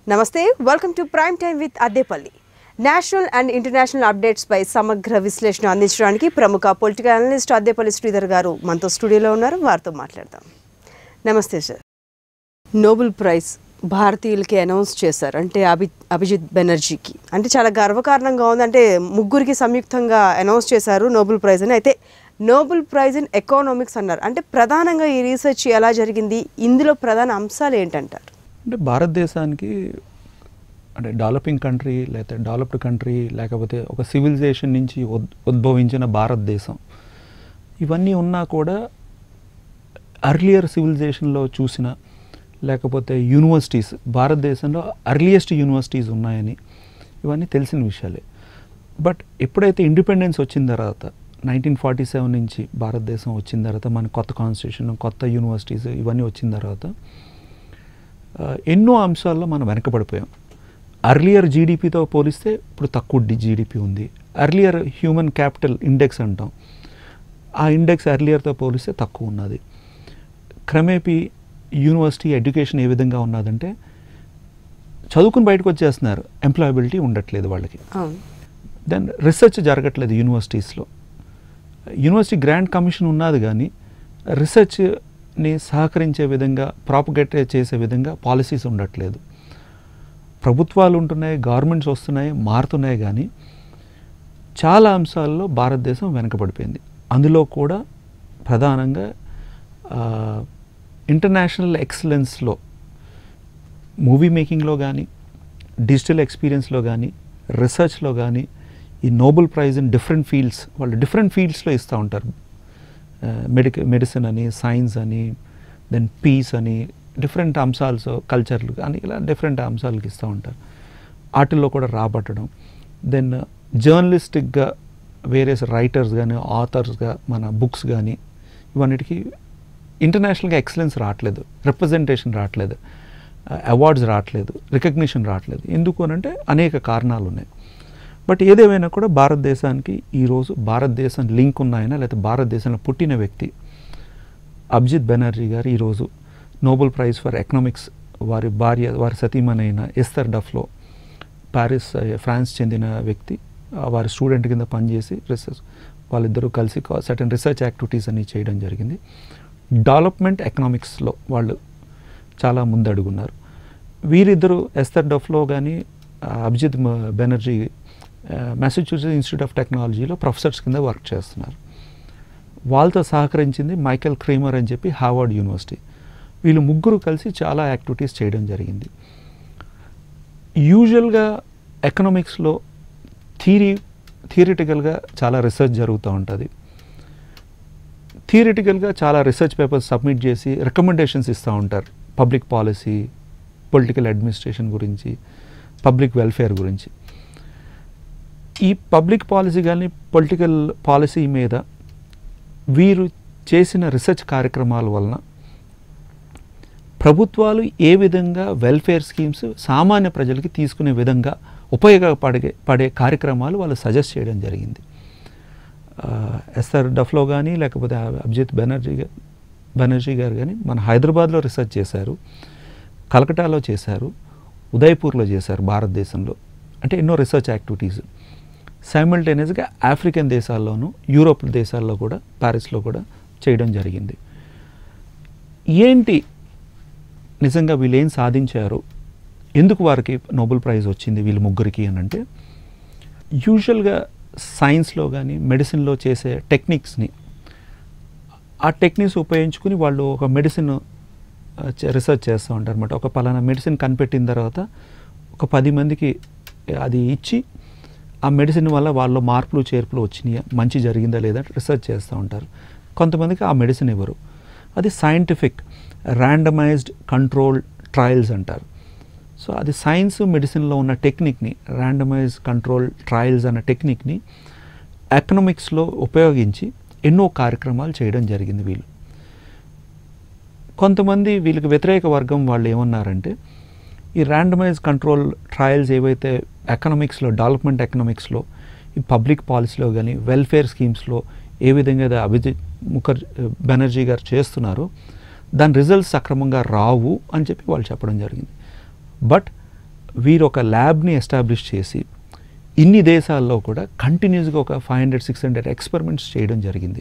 నమస్తే welcome to prime time with Addepalli national and international updates పై సమగ్ర విశ్లేషణ అందించడానికి ప్రముఖ పొలిటికల్ అనలిస్ట్ అద్దేపల్లి శ్రీధర్ గారు మనతో స్టూడియోలో ఉన్నారు వారితో మాట్లాడదాం నమస్తే సార్ నోబెల్ ప్రైజ్ భారతీయులకి అనౌన్స్ చేశారు అంటే అభి అభిజిత్ బెనర్జీకి అంటే చాలా గర్వకారణంగా ఉంది అంటే ముగ్గురికి సంయుక్తంగా అనౌన్స్ చేశారు నోబెల్ ప్రైజ్ అని అయితే నోబెల్ ప్రైజ్ ఇన్ ఎకనామిక్స్ అన్నారు అంటే ప్రధానంగా ఈ రీసెర్చ్ ఎలా జరిగింది ఇందులో ప్రధాన అంశాలు ఏంటంటారు అంటే భారతదేశానికి అంటే డెవలపింగ్ కంట్రీ లేకపోతే డెవలప్డ్ కంట్రీ లేకపోతే ఒక సివిలైజేషన్ నుంచి ఉద్ ఉద్భవించిన భారతదేశం ఇవన్నీ ఉన్నా కూడా అర్లియర్ సివిలైజేషన్లో చూసిన లేకపోతే యూనివర్సిటీస్ భారతదేశంలో అర్లియస్ట్ యూనివర్సిటీస్ ఉన్నాయని ఇవన్నీ తెలిసిన విషయాలే బట్ ఎప్పుడైతే ఇండిపెండెన్స్ వచ్చిన తర్వాత నైన్టీన్ ఫార్టీ సెవెన్ నుంచి భారతదేశం వచ్చిన తర్వాత మన కొత్త కాన్స్టిట్యూషన్ కొత్త యూనివర్సిటీస్ ఇవన్నీ వచ్చిన తర్వాత ఆ, ఎన్నో అంశాల్లో మనం వెనకబడిపోయాం అర్లియర్ జీడిపితో పోలిస్తే ఇప్పుడు తక్కువ జీడిపి ఉంది అర్లియర్ హ్యూమన్ క్యాపిటల్ ఇండెక్స్ అంటాం ఆ ఇండెక్స్ అర్లియర్తో పోలిస్తే తక్కువ ఉన్నది క్రమేపీ యూనివర్సిటీ ఎడ్యుకేషన్ ఏ విధంగా ఉన్నదంటే చదువుకుని బయటకు వచ్చేస్తున్నారు ఎంప్లాయబిలిటీ ఉండట్లేదు వాళ్ళకి అవును దెన్ రీసెర్చ్ జరగట్లేదు యూనివర్సిటీస్లో యూనివర్సిటీ గ్రాంట్ కమిషన్ ఉన్నది కానీ రీసెర్చ్ని సహకరించే విధంగా ప్రాపగేట్ చేసే విధంగా పాలసీస్ ఉండట్లేదు ప్రభుత్వాలు ఉంటున్నాయి గవర్నమెంట్స్ వస్తున్నాయి మారుతున్నాయి కానీ చాలా అంశాల్లో భారతదేశం వెనకబడిపోయింది అందులో కూడా ప్రధానంగా ఇంటర్నేషనల్ ఎక్సలెన్స్లో మూవీ మేకింగ్లో కానీ డిజిటల్ ఎక్స్పీరియన్స్లో కానీ రీసెర్చ్లో కానీ ఈ Nobel prize in different fields వాళ్ళు డిఫరెంట్ ఫీల్డ్స్లో ఇస్తూ ఉంటారు మెడిక మెడిసిన్ అని సైన్స్ అని దెన్ పీస్ అని డిఫరెంట్ అంశాలు కల్చర్లు కానీ ఇలా డిఫరెంట్ అంశాలకు ఇస్తూ ఉంటారు వాటిల్లో కూడా రాబట్టడం దెన్ జర్నలిస్టిక్గా వేరియస్ రైటర్స్ కానీ ఆథర్స్గా మన బుక్స్ కానీ ఇవన్నిటికీ ఇంటర్నేషనల్గా ఎక్సలెన్స్ రావట్లేదు రిప్రజెంటేషన్ రావట్లేదు అవార్డ్స్ రావట్లేదు రికగ్నిషన్ రావట్లేదు ఎందుకు అని అంటే అనేక కారణాలు ఉన్నాయి బట్ ఏదేమైనా కూడా భారతదేశానికి ఈరోజు భారతదేశం లింక్ ఉన్న ఆయన లేకపోతే భారతదేశంలో పుట్టిన వ్యక్తి అభిజిత్ బెనర్జీ గారు ఈరోజు నోబెల్ ప్రైజ్ ఫర్ ఎకనామిక్స్ వారి భార్య వారి సతీమణైన ఎస్తర్ డఫ్లో ప్యారిస్ ఆ, ఫ్రాన్స్ చెందిన వ్యక్తి ఆ, వారి స్టూడెంట్ కింద పనిచేసి రీసెర్చ్ వాళ్ళిద్దరూ కలిసి సర్టన్ రీసెర్చ్ యాక్టివిటీస్ అన్ని చేయడం జరిగింది డెవలప్మెంట్ ఎకనామిక్స్లో వాళ్ళు చాలా ముందడుగున్నారు వీరిద్దరూ ఎస్తర్ డఫ్లో కానీ అభిజిత్ మ- బెనర్జీ మెసచ్యూసెట్స్ ఇన్స్టిట్యూట్ ఆఫ్ టెక్నాలజీలో ప్రొఫెసర్స్ కింద వర్క్ చేస్తున్నారు వాళ్ళతో సహకరించింది మైకెల్ క్రీమర్ అని చెప్పి హార్వర్డ్ యూనివర్సిటీ వీళ్ళు ముగ్గురు కలిసి చాలా యాక్టివిటీస్ చేయడం జరిగింది యూజువల్గా ఎకనామిక్స్లో థీరీ థియరిటికల్గా చాలా రీసెర్చ్ జరుగుతూ ఉంటుంది థియరిటికల్గా చాలా రీసెర్చ్ పేపర్స్ సబ్మిట్ చేసి రికమెండేషన్స్ ఇస్తూ ఉంటారు పబ్లిక్ పాలసీ పొలిటికల్ అడ్మినిస్ట్రేషన్ గురించి పబ్లిక్ వెల్ఫేర్ గురించి ఈ పబ్లిక్ పాలసీ కానీ పొలిటికల్ పాలసీ మీద వీరు చేసిన రీసెర్చ్ కార్యక్రమాల వలన ప్రభుత్వాలు ఏ విధంగా వెల్ఫేర్ స్కీమ్స్ సామాన్య ప్రజలకి తీసుకునే విధంగా ఉపయోగపడే పడే కార్యక్రమాలు వాళ్ళు సజెస్ట్ చేయడం జరిగింది ఆ, ఎస్ఆర్ డఫ్లో కానీ లేకపోతే అభిజిత్ బెనర్జీ గా- బెనర్జీ గారు కానీ మన హైదరాబాద్లో రీసెర్చ్ చేశారు కలకటాలో చేశారు ఉదయపూర్లో చేశారు భారతదేశంలో అంటే ఎన్నో రీసెర్చ్ యాక్టివిటీస్ సైమల్టేనియస్గా ఆఫ్రికన్ దేశాల్లోనూ యూరోప్ దేశాల్లో కూడా ప్యారిస్లో కూడా చేయడం జరిగింది ఏంటి నిజంగా వీళ్ళు ఏం సాధించారు ఎందుకు వారికి నోబెల్ ప్రైజ్ వచ్చింది వీళ్ళు ముగ్గురికి అని అంటే యూజువల్గా సైన్స్లో కానీ మెడిసిన్లో చేసే టెక్నిక్స్ని ఆ టెక్నిక్స్ ఉపయోగించుకుని వాళ్ళు ఒక మెడిసిన్ రీసెర్చ్ చేస్తూ ఉంటారు అనమాట ఒక పలానా మెడిసిన్ కనిపెట్టిన తర్వాత ఒక పది మందికి అది ఇచ్చి ఆ మెడిసిన్ వల్ల వాళ్ళ మార్పులు చేర్పులు వచ్చినాయా మంచి జరిగిందా లేదా రీసెర్చ్ చేస్తూ ఉంటారు కొంతమందికి ఆ మెడిసిన్ ఇవ్వరు అది సైంటిఫిక్ ర్యాండమైజ్డ్ కంట్రోల్ ట్రయల్స్ అంటారు సో అది సైన్స్ మెడిసిన్లో ఉన్న టెక్నిక్ని ర్యాండమైజ్ కంట్రోల్ ట్రయల్స్ అన్న టెక్నిక్ని ఎకనామిక్స్లో ఉపయోగించి ఎన్నో కార్యక్రమాలు చేయడం జరిగింది వీళ్ళు కొంతమంది వీళ్ళకి వ్యతిరేక వర్గం వాళ్ళు ఏమన్నారంటే ఈ ర్యాండమైజ్ కంట్రోల్ ట్రయల్స్ ఏవైతే ఎకనామిక్స్లో డెవలప్మెంట్ ఎకనామిక్స్లో ఈ పబ్లిక్ పాలసీలో కానీ వెల్ఫేర్ స్కీమ్స్లో ఏ విధంగా అయితే అభిజిత్ ముఖర్ బెనర్జీ గారు చేస్తున్నారో దాని రిజల్ట్స్ సక్రమంగా రావు అని చెప్పి వాళ్ళు చెప్పడం జరిగింది బట్ వీరు ఒక ల్యాబ్ని ఎస్టాబ్లిష్ చేసి ఇన్ని దేశాల్లో కూడా కంటిన్యూస్గా ఒక five hundred six hundred experiments చేయడం జరిగింది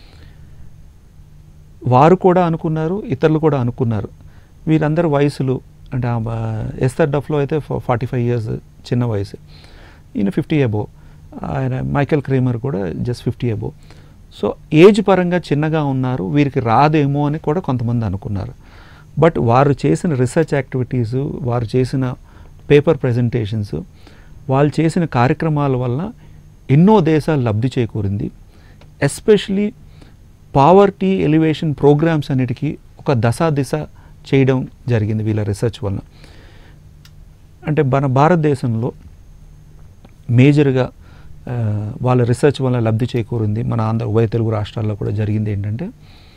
వారు కూడా అనుకున్నారు ఇతరులు కూడా అనుకున్నారు వీరందరి వయసులు అంటే ఎస్తర్ డఫ్లో అయితే ఫార్టీ ఫైవ్ ఇయర్స్ చిన్న వయసు ఈయన ఫిఫ్టీ అబో ఆయన మైకెల్ క్రీమర్ కూడా just fifty above so age పరంగా చిన్నగా ఉన్నారు వీరికి రాదేమో అని కూడా కొంతమంది అనుకున్నారు బట్ వారు చేసిన రీసెర్చ్ యాక్టివిటీస్ వారు చేసిన పేపర్ ప్రజెంటేషన్స్ వాళ్ళు చేసిన కార్యక్రమాల వల్ల ఎన్నో దేశాలు లబ్ధి చేకూరింది ఎస్పెషలీ పావర్టీ ఎలివేషన్ ప్రోగ్రామ్స్ అన్నిటికీ ఒక దశ దిశ చేయడం జరిగింది వీళ్ళ రీసెర్చ్ వలన అంటే మన భారతదేశంలో మేజర్గా ఆ, వాళ్ళ రీసెర్చ్ వల్ల లబ్ధి చేకూరింది మన ఆంధ్ర ఉభయ తెలుగు రాష్ట్రాల్లో కూడా జరిగింది ఏంటంటే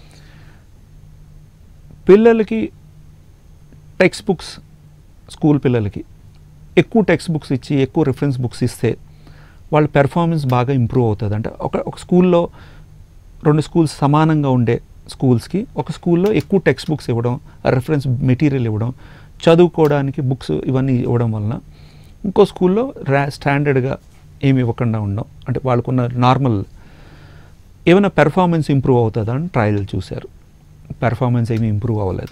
పిల్లలకి టెక్స్ట్ బుక్స్ స్కూల్ పిల్లలకి ఎక్కువ టెక్స్ట్ బుక్స్ ఇచ్చి ఎక్కువ రిఫరెన్స్ బుక్స్ ఇస్తే వాళ్ళ పెర్ఫార్మెన్స్ బాగా ఇంప్రూవ్ అవుతుంది అంటే ఒక ఒక స్కూల్లో రెండు స్కూల్స్ సమానంగా ఉండే స్కూల్స్కి ఒక స్కూల్లో ఎక్కువ టెక్స్ట్ బుక్స్ ఇవ్వడం రెఫరెన్స్ మెటీరియల్ ఇవ్వడం చదువుకోవడానికి బుక్స్ ఇవన్నీ ఇవ్వడం వలన ఇంకో స్కూల్లో రా స్టాండర్డ్గా ఏమి ఇవ్వకుండా ఉండడం అంటే వాళ్ళకున్న నార్మల్ ఏమైనా పెర్ఫార్మెన్స్ ఇంప్రూవ్ అవుతుందా అని ట్రయల్ చూశారు పెర్ఫార్మెన్స్ ఏమీ ఇంప్రూవ్ అవ్వలేదు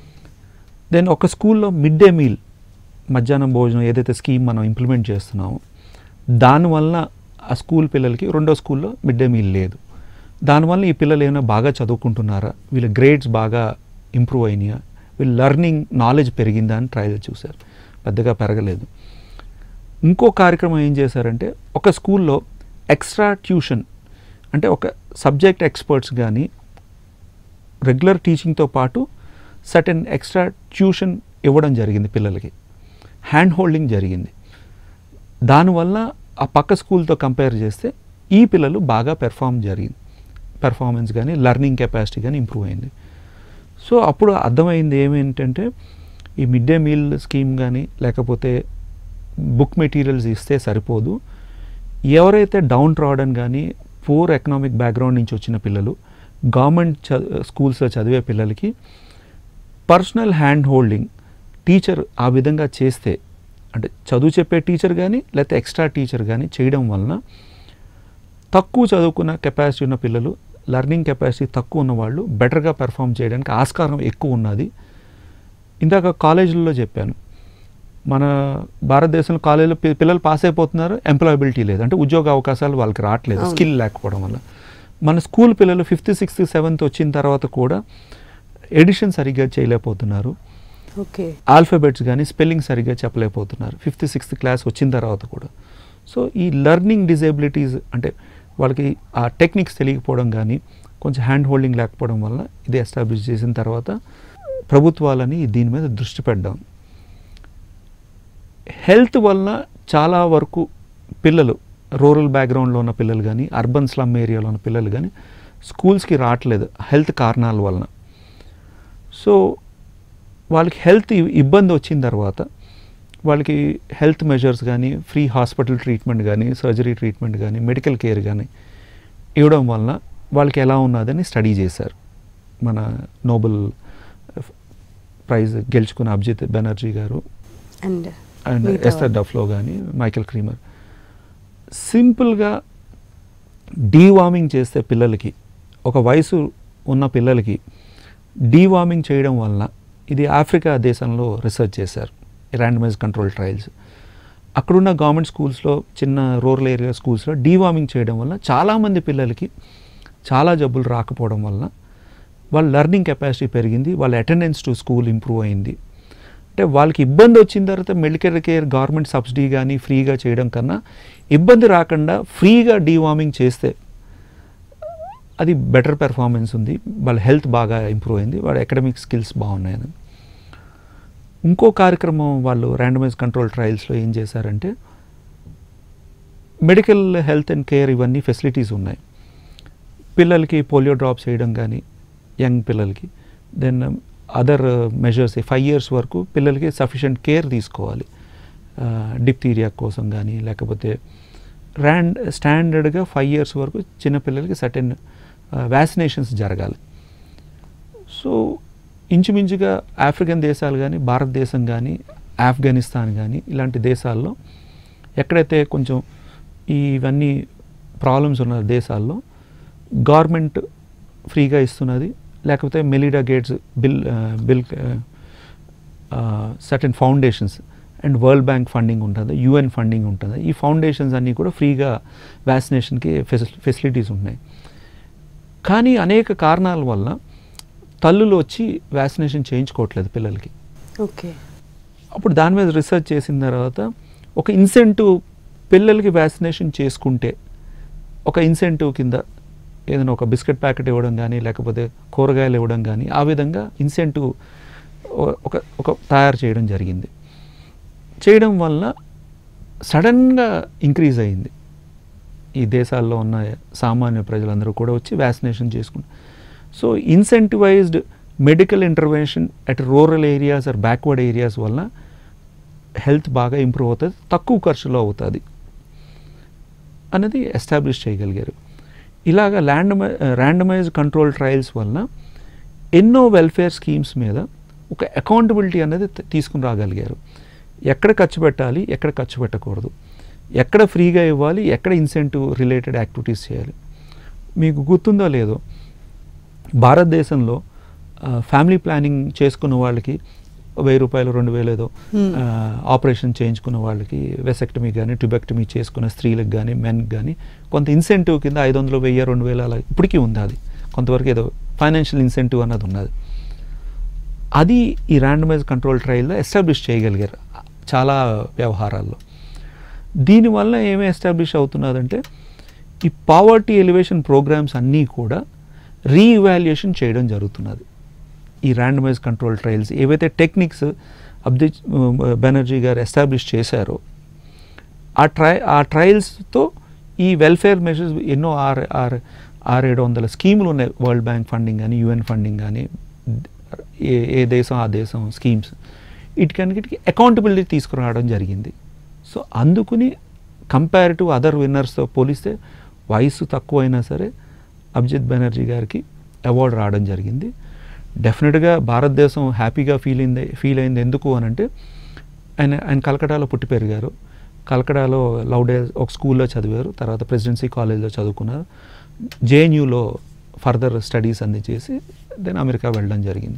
దెన్ ఒక స్కూల్లో మిడ్ డే మీల్ మధ్యాహ్నం భోజనం ఏదైతే స్కీమ్ మనం ఇంప్లిమెంట్ చేస్తున్నామో దానివల్ల ఆ స్కూల్ పిల్లలకి రెండో స్కూల్లో మిడ్ డే మీల్ లేదు దానివల్ల ఈ పిల్లలు ఏమైనా బాగా చదువుకుంటున్నారా వీళ్ళ గ్రేడ్స్ బాగా ఇంప్రూవ్ అయినాయా వీళ్ళ లెర్నింగ్ నాలెడ్జ్ పెరిగిందా అని ట్రయల్ చూశారు పెద్దగా పెరగలేదు ఇంకో కార్యక్రమం ఏం చేశారంటే ఒక స్కూల్లో ఎక్స్ట్రా ట్యూషన్ అంటే ఒక సబ్జెక్ట్ ఎక్స్పర్ట్స్ కానీ రెగ్యులర్ టీచింగ్తో పాటు సర్టెన్ ఎక్స్ట్రా ట్యూషన్ ఇవ్వడం జరిగింది పిల్లలకి హ్యాండ్ హోల్డింగ్ జరిగింది దానివల్ల ఆ పక్క స్కూల్తో కంపేర్ చేస్తే ఈ పిల్లలు బాగా పెర్ఫామ్ జరిగింది పెర్ఫార్మెన్స్ కానీ లెర్నింగ్ కెపాసిటీ కానీ ఇంప్రూవ్ అయింది సో అప్పుడు అర్థమైంది ఏమేంటంటే ఈ మిడ్ డే మీల్ స్కీమ్ కానీ లేకపోతే బుక్ మెటీరియల్స్ ఇస్తే సరిపోదు ఎవరైతే డౌన్ ట్రాడన్ కానీ పూర్ ఎకనామిక్ బ్యాక్గ్రౌండ్ నుంచి వచ్చిన పిల్లలు గవర్నమెంట్ చ స్కూల్స్లో చదివే పిల్లలకి పర్సనల్ హ్యాండ్ హోల్డింగ్ టీచర్ ఆ విధంగా చేస్తే అంటే చదువు చెప్పే టీచర్ కానీ లేకపోతే ఎక్స్ట్రా టీచర్ కానీ చేయడం వలన తక్కువ చదువుకున్న కెపాసిటీ ఉన్న పిల్లలు లెర్నింగ్ కెపాసిటీ తక్కువ ఉన్న వాళ్ళు బెటర్గా పెర్ఫామ్ చేయడానికి ఆస్కారం ఎక్కువ ఉన్నది ఇందాక కాలేజీల్లో చెప్పాను మన భారతదేశంలో కాలేజీలో పి- పిల్లలు పాస్ అయిపోతున్నారు ఎంప్లాయబిలిటీ లేదు అంటే ఉద్యోగ అవకాశాలు వాళ్ళకి రావట్లేదు అవును. స్కిల్ లేకపోవడం వల్ల మన స్కూల్ పిల్లలు ఫిఫ్త్ సిక్స్త్ సెవెంత్ వచ్చిన తర్వాత కూడా ఎడిషన్ సరిగ్గా చేయలేకపోతున్నారు ఓకే ఆల్ఫాబెట్స్ కానీ స్పెల్లింగ్ సరిగ్గా చెప్పలేకపోతున్నారు ఫిఫ్త్ సిక్స్త్ క్లాస్ వచ్చిన తర్వాత కూడా సో ఈ లెర్నింగ్ డిజేబిలిటీస్ అంటే వాళ్ళకి ఆ టెక్నిక్స్ తెలియకపోవడం కానీ కొంచెం హ్యాండ్ హోల్డింగ్ లేకపోవడం వల్ల ఇది ఎస్టాబ్లిష్ చేసిన తర్వాత ప్రభుత్వాలని దీని మీద దృష్టి పెట్టడం హెల్త్ వల్ల చాలా వరకు పిల్లలు రూరల్ బ్యాక్గ్రౌండ్లో ఉన్న పిల్లలు కానీ అర్బన్ స్లమ్ ఏరియాలో ఉన్న పిల్లలు కానీ స్కూల్స్కి రావట్లేదు హెల్త్ కారణాల వలన సో వాళ్ళకి హెల్త్ ఇ- ఇబ్బంది వచ్చిన తర్వాత వాళ్ళకి హెల్త్ మెజర్స్ కానీ ఫ్రీ హాస్పిటల్ ట్రీట్మెంట్ కానీ సర్జరీ ట్రీట్మెంట్ కానీ మెడికల్ కేర్ కానీ ఇవ్వడం వలన వాళ్ళకి ఎలా ఉన్నదని స్టడీ చేశారు మన నోబెల్ ప్రైజ్ గెలుచుకున్న అభిజిత్ బెనర్జీ గారు అండ్ అండ్ మిగతా ఎస్టర్ వాళ్ళు. డఫ్లో కానీ మైకెల్ క్రీమర్ సింపుల్గా డీవార్మింగ్ చేస్తే పిల్లలకి ఒక వయసు ఉన్న పిల్లలకి డీవార్మింగ్ చేయడం వలన ఇది ఆఫ్రికా దేశంలో రీసెర్చ్ చేశారు ర్యాండమైజ్ కంట్రోల్ ట్రయల్స్ అక్కడున్న గవర్నమెంట్ స్కూల్స్లో చిన్న రూరల్ ఏరియా స్కూల్స్లో డీవార్మింగ్ చేయడం వల్ల చాలామంది పిల్లలకి చాలా జబ్బులు రాకపోవడం వల్ల వాళ్ళ లెర్నింగ్ కెపాసిటీ పెరిగింది వాళ్ళ అటెండెన్స్ టు స్కూల్ ఇంప్రూవ్ అయింది అంటే వాళ్ళకి ఇబ్బంది వచ్చిన తర్వాత మెడికల్ కేర్ గవర్నమెంట్ సబ్సిడీ కానీ ఫ్రీగా చేయడం కన్నా ఇబ్బంది రాకుండా ఫ్రీగా డీవార్మింగ్ చేస్తే అది బెటర్ పెర్ఫార్మెన్స్ ఉంది వాళ్ళ హెల్త్ బాగా ఇంప్రూవ్ అయింది వాళ్ళ అకాడమిక్ స్కిల్స్ బాగున్నాయని ఇంకో కార్యక్రమం వాళ్ళు ర్యాండమైజ్ కంట్రోల్ ట్రయల్స్లో ఏం చేశారంటే మెడికల్ హెల్త్ అండ్ కేర్ ఇవన్నీ ఫెసిలిటీస్ ఉన్నాయి పిల్లలకి పోలియో డ్రాప్స్ వేయడం కానీ యంగ్ పిల్లలకి then other measures five years వరకు పిల్లలకి సఫిషియెంట్ కేర్ తీసుకోవాలి డిప్తీరియా కోసం కానీ లేకపోతే ర్యాండ్ స్టాండర్డ్గా ఫైవ్ ఇయర్స్ వరకు చిన్నపిల్లలకి సర్టెన్ వ్యాక్సినేషన్స్ జరగాలి సో ఇంచుమించుగా ఆఫ్రికన్ దేశాలు కానీ భారతదేశం కానీ ఆఫ్ఘనిస్తాన్ కానీ ఇలాంటి దేశాల్లో ఎక్కడైతే కొంచెం ఇవన్నీ ప్రాబ్లమ్స్ ఉన్న దేశాల్లో గవర్నమెంట్ ఫ్రీగా ఇస్తున్నది లేకపోతే Melinda Gates Bill Bill certain foundations and World Bank funding ఉంటుంది యుఎన్ ఫండింగ్ ఉంటుంది ఈ ఫౌండేషన్స్ అన్నీ కూడా ఫ్రీగా వ్యాక్సినేషన్కి ఫెసిలిటీస్ ఉన్నాయి కానీ అనేక కారణాల వల్ల తల్లులు వచ్చి వ్యాక్సినేషన్ చేయించుకోవట్లేదు పిల్లలకి ఓకే అప్పుడు దాని మీద రీసెర్చ్ చేసిన తర్వాత ఒక ఇన్సెంటివ్ పిల్లలకి వ్యాక్సినేషన్ చేసుకుంటే ఒక ఇన్సెంటివ్ కింద ఏదైనా ఒక బిస్కెట్ ప్యాకెట్ ఇవ్వడం కానీ లేకపోతే కూరగాయలు ఇవ్వడం కానీ ఆ విధంగా ఇన్సెంటివ్ ఒక ఒక తయారు చేయడం జరిగింది చేయడం వల్ల సడన్గా ఇంక్రీజ్ అయింది ఈ దేశాల్లో ఉన్న సామాన్య ప్రజలందరూ కూడా వచ్చి వ్యాక్సినేషన్ చేసుకుంటారు so incentivised medical intervention at rural areas or backward areas వల్ల హెల్త్ బాగా ఇంప్రూవ్ అవుతుంది తక్కువ ఖర్చులో అవుతుంది అనేది ఎస్టాబ్లిష్ చేయగలిగారు ఇలాగ ల్యాండమై ర్యాండమైజ్ కంట్రోల్ ట్రయల్స్ వల్ల ఎన్నో వెల్ఫేర్ స్కీమ్స్ మీద ఒక అకౌంటబిలిటీ అనేది త- తీసుకుని రాగలిగారు ఎక్కడ ఖర్చు పెట్టాలి ఎక్కడ ఖర్చు పెట్టకూడదు ఎక్కడ ఫ్రీగా ఇవ్వాలి ఎక్కడ ఇన్సెంటివ్ రిలేటెడ్ యాక్టివిటీస్ చేయాలి మీకు గుర్తుందో లేదో భారతదేశంలో ఫ్యామిలీ ప్లానింగ్ చేసుకున్న వాళ్ళకి వెయ్యి రూపాయలు రెండు వేలు ఏదో Hmm. ఆ, ఆపరేషన్ చేయించుకున్న వాళ్ళకి వెసెక్టమీ కానీ ట్యూబెక్టమీ చేసుకున్న స్త్రీలకు కానీ మెన్కి కానీ కొంత ఇన్సెంటివ్ కింద ఐదు వందలు వెయ్యి రెండు వేలు అలా ఇప్పటికీ ఉంది అది కొంతవరకు ఏదో ఫైనాన్షియల్ ఇన్సెంటివ్ అన్నది ఉన్నది అది ఈ ర్యాండమైజ్ కంట్రోల్ ట్రయల్లో ఎస్టాబ్లిష్ చేయగలిగారు చాలా వ్యవహారాల్లో దీనివల్ల ఏమి ఎస్టాబ్లిష్ అవుతున్నదంటే ఈ పావర్టీ ఎలివేషన్ ప్రోగ్రామ్స్ అన్నీ కూడా రీఇవాల్యుయేషన్ చేయడం జరుగుతున్నది ఈ ర్యాండమైజ్ కంట్రోల్ ట్రయల్స్ ఏవైతే టెక్నిక్స్ అబ్దిక్ బెనర్జీ గారు ఎస్టాబ్లిష్ చేశారో ఆ ట్రై ఆ ట్రయల్స్తో ఈ వెల్ఫేర్ మెషర్స్ ఎన్నో ఆరు ఆరు ఆరు ఏడు వందల స్కీములు ఉన్నాయి వరల్డ్ బ్యాంక్ ఫండింగ్ కానీ యుఎన్ ఫండింగ్ కానీ ఏ ఏ దేశం ఆ దేశం స్కీమ్స్ వీటికన్నిటికీ అకౌంటబిలిటీ తీసుకురావడం జరిగింది సో అందుకుని కంపేర్ టు అదర్ విన్నర్స్తో పోలిస్తే వయసు తక్కువైనా సరే అభిజిత్ బెనర్జీ గారికి అవార్డు రావడం జరిగింది డెఫినెట్గా భారతదేశం హ్యాపీగా ఫీల్ అయింది ఫీల్ అయింది ఎందుకు అని అంటే ఆయన ఆయన కలకటాలో పుట్టి పెరిగారు కలకటాలో లౌడే ఒక స్కూల్లో చదివారు తర్వాత ప్రెసిడెన్సీ కాలేజ్లో చదువుకున్నారు జేఎన్యూలో ఫర్దర్ స్టడీస్ అన్ని చేసి దెన్ అమెరికా వెళ్ళడం జరిగింది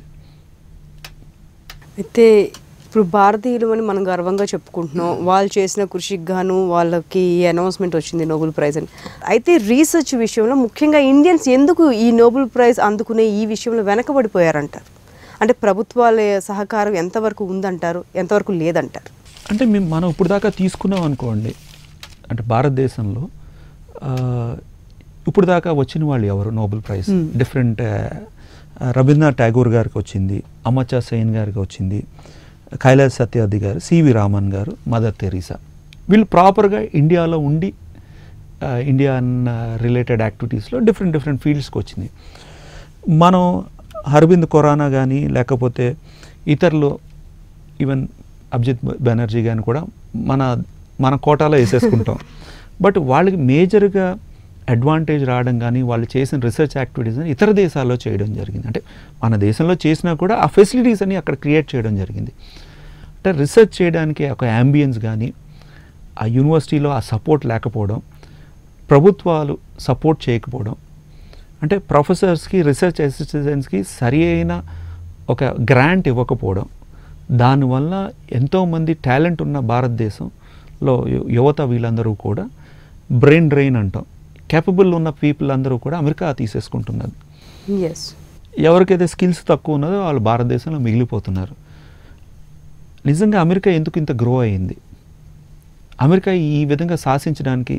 అయితే ఇప్పుడు భారతీయులు అని మనం గర్వంగా చెప్పుకుంటున్నాం వాళ్ళు చేసిన కృషికి గాను వాళ్ళకి ఈ అనౌన్స్మెంట్ వచ్చింది నోబెల్ ప్రైజ్ అని అయితే రీసెర్చ్ విషయంలో ముఖ్యంగా ఇండియన్స్ ఎందుకు ఈ నోబెల్ ప్రైజ్ అందుకునే ఈ విషయంలో వెనకబడిపోయారంటారు అంటే ప్రభుత్వాల సహకారం ఎంతవరకు ఉందంటారు ఎంతవరకు లేదంటారు అంటే మేము మనం ఇప్పుడు దాకా తీసుకున్నాం అనుకోండి అంటే భారతదేశంలో ఆ, ఇప్పుడు దాకా వచ్చిన వాళ్ళు ఎవరు Nobel prize Hmm. Different Rabindranath Tagore గారికి వచ్చింది అమర్చా సేన్ గారికి వచ్చింది కైలాస్ సత్యార్థి గారు సివి రామన్ గారు మదర్ తెరీసా వీళ్ళు ప్రాపర్గా ఇండియాలో ఉండి ఆ, ఇండియన్ రిలేటెడ్ యాక్టివిటీస్లో డిఫరెంట్ డిఫరెంట్ ఫీల్డ్స్కి వచ్చింది మనం అరవింద్ ఖొరానా కానీ లేకపోతే ఇతరులు ఈవెన్ అభిజిత్ బెనర్జీ కానీ కూడా మన మన కోటాలో వేసేసుకుంటాం బట్ వాళ్ళకి మేజర్గా అడ్వాంటేజ్ రావడం కానీ వాళ్ళు చేసిన రీసెర్చ్ యాక్టివిటీస్ అని ఇతర దేశాల్లో చేయడం జరిగింది అంటే మన దేశంలో చేసినా కూడా ఆ ఫెసిలిటీస్ అని అక్కడ క్రియేట్ చేయడం జరిగింది అంటే రీసెర్చ్ చేయడానికి ఒక అంబియన్స్ కానీ ఆ యూనివర్సిటీలో ఆ సపోర్ట్ లేకపోవడం ప్రభుత్వాలు సపోర్ట్ చేయకపోవడం అంటే ప్రొఫెసర్స్కి రీసెర్చ్ అసిస్టెంట్స్కి సరి అయిన ఒక గ్రాంట్ ఇవ్వకపోవడం దానివల్ల ఎంతోమంది టాలెంట్ ఉన్న భారతదేశంలో యు- యువత వీళ్ళందరూ కూడా బ్రెయిన్ డ్రెయిన్ అంటాం కేపబుల్ ఉన్న పీపుల్ అందరూ కూడా అమెరికా తీసేసుకుంటున్నారు ఎస్ ఎవరికైతే స్కిల్స్ తక్కువ ఉన్నదో వాళ్ళు భారతదేశంలో మిగిలిపోతున్నారు నిజంగా అమెరికా ఎందుకు ఇంత గ్రో అయింది అమెరికా ఈ విధంగా శాసించడానికి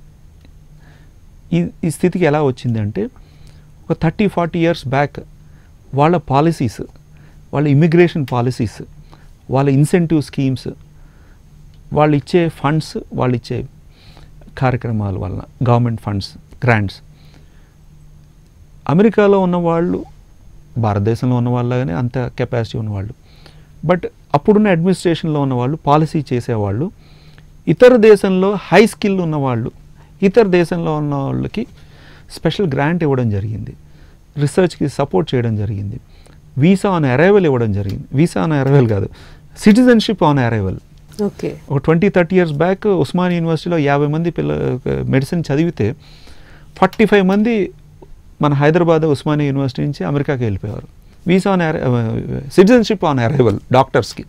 ఈ ఈ స్థితికి ఎలా వచ్చింది అంటే ఒక థర్టీ ఫార్టీ ఇయర్స్ బ్యాక్ వాళ్ళ పాలసీస్ వాళ్ళ ఇమిగ్రేషన్ పాలసీస్ వాళ్ళ ఇన్సెంటివ్ స్కీమ్స్ వాళ్ళు ఇచ్చే ఫండ్స్ వాళ్ళు ఇచ్చే కార్యక్రమాల వలన గవర్నమెంట్ ఫండ్స్ గ్రాంట్స్ అమెరికాలో ఉన్న వాళ్ళు భారతదేశంలో ఉన్న వాళ్ళగానే అంత కెపాసిటీ ఉన్నవాళ్ళు బట్ అప్పుడున్న అడ్మినిస్ట్రేషన్లో ఉన్న వాళ్ళు పాలసీ చేసేవాళ్ళు ఇతర దేశంలో హై స్కిల్ ఉన్నవాళ్ళు ఇతర దేశంలో ఉన్న వాళ్ళకి స్పెషల్ గ్రాంట్ ఇవ్వడం జరిగింది రీసెర్చ్కి సపోర్ట్ చేయడం జరిగింది వీసా ఆన్ అరైవల్ ఇవ్వడం జరిగింది వీసా ఆన్ అరైవల్ కాదు సిటిజన్షిప్ ఆన్ అరైవల్ ఓకే ఒక twenty thirty years back Osman యూనివర్సిటీలో యాభై మంది పిల్ల మెడిసిన్ చదివితే ఫార్టీ ఫైవ్ మంది మన హైదరాబాద్ ఉస్మానియా యూనివర్సిటీ నుంచి అమెరికాకి వెళ్ళిపోయారు visa on citizenship on arrival డాక్టర్స్కి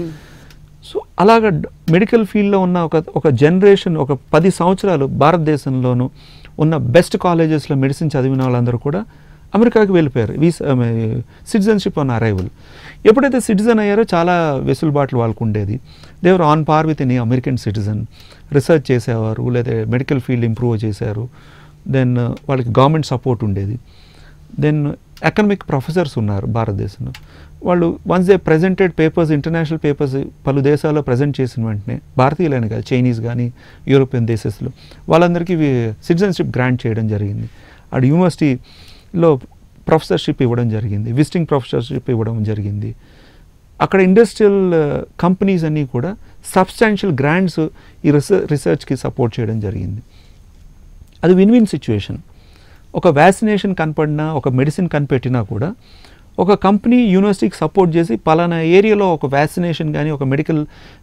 సో అలాగ మెడికల్ ఫీల్డ్లో ఉన్న ఒక ఒక జనరేషన్ ఒక పది సంవత్సరాలు భారతదేశంలోనూ ఉన్న బెస్ట్ కాలేజెస్లో మెడిసిన్ చదివిన వాళ్ళందరూ కూడా అమెరికాకి వెళ్ళిపోయారు వీసా సిటిజన్షిప్ ఆన్ అరైవల్ ఎప్పుడైతే సిటిజన్ అయ్యారో చాలా వెసులుబాట్లు వాళ్ళకు ఉండేది they were on par with any American citizen research చేసేవారు లేదా మెడికల్ ఫీల్డ్ ఇంప్రూవ్ చేశారు దెన్ వాళ్ళకి గవర్నమెంట్ సపోర్ట్ ఉండేది దెన్ ఎకనమిక్ ప్రొఫెసర్స్ ఉన్నారు భారతదేశంలో వాళ్ళు once they presented papers international papers పలు దేశాల్లో ప్రజెంట్ చేసిన వెంటనే భారతీయులైన కాదు చైనీస్ కానీ యూరోపియన్ దేశస్లో వాళ్ళందరికీ సిటిజన్షిప్ గ్రాంట్ చేయడం జరిగింది అటు యూనివర్సిటీలో ప్రొఫెసర్షిప్ ఇవ్వడం జరిగింది విజిటింగ్ ప్రొఫెసర్షిప్ ఇవ్వడం జరిగింది అక్కడ ఇండస్ట్రియల్ కంపెనీస్ అన్నీ కూడా సబ్స్టాన్షియల్ గ్రాంట్స్ ఈ రీసెర్చ్ రీసెర్చ్కి సపోర్ట్ చేయడం జరిగింది అది విన్ విన్ సిచ్యువేషన్ ఒక వ్యాక్సినేషన్ కనపడినా ఒక మెడిసిన్ కనిపెట్టినా కూడా ఒక కంపెనీ యూనివర్సిటీకి సపోర్ట్ చేసి పలానా ఏరియాలో ఒక వ్యాక్సినేషన్ కానీ ఒక మెడికల్